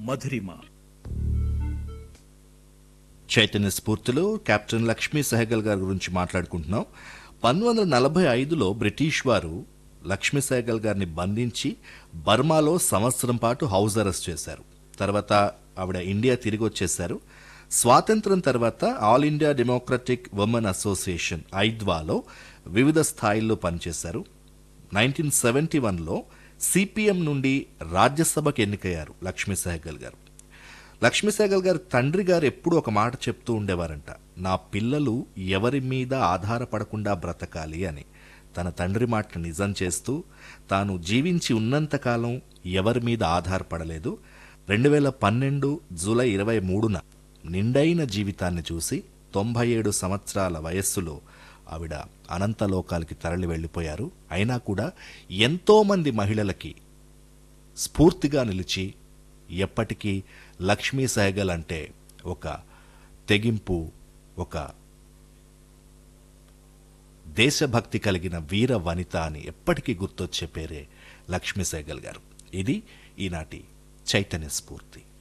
మధురిమ చైతన్య స్ఫూర్తిలో కెప్టెన్ లక్ష్మీ సెహగల్ గారి గురించి మాట్లాడుకుంటున్నాం పంతొమ్మిది వందల నలభై ఐదులో బ్రిటిష్ వారు లక్ష్మీ సెహగల్ గారిని బంధించి బర్మాలో సంవత్సరం పాటు హౌస్ అరెస్ట్ చేశారు తర్వాత ఆవిడ ఇండియా తిరిగి వచ్చేశారు స్వాతంత్రం తర్వాత All India Democratic Women Association ఐద్వాలో వివిధ స్థాయిల్లో పనిచేశారు నైన్టీన్ సెవెంటీ వన్లో సిపిఎం నుండి రాజ్యసభకు ఎన్నికయ్యారు లక్ష్మీ సెహగల్ గారు లక్ష్మీ సెహగల్ గారి తండ్రి గారు ఎప్పుడూ ఒక మాట చెప్తూ ఉండేవారంట నా పిల్లలు ఎవరి మీద ఆధారపడకుండా బ్రతకాలి అని తన తండ్రి మాటను నిజం చేస్తూ తాను జీవించి ఉన్నంతకాలం ఎవరి మీద ఆధారపడలేదు రెండు వేల పన్నెండు జూలై ఇరవై మూడున నిండైన జీవితాన్ని చూసి తొంభై ఏడు సంవత్సరాల వయస్సులో ఆవిడ అనంతలోకాలకి తరలి వెళ్ళిపోయారు అయినా కూడా ఎంతోమంది మహిళలకి స్ఫూర్తిగా నిలిచి ఎప్పటికీ లక్ష్మీ సహగల్ అంటే ఒక తెగింపు ఒక దేశభక్తి కలిగిన వీర వనిత అని ఎప్పటికీ గుర్తొచ్చే పేరే లక్ష్మీ సహగల్ గారు ఇది ఈనాటి చైతన్య స్ఫూర్తి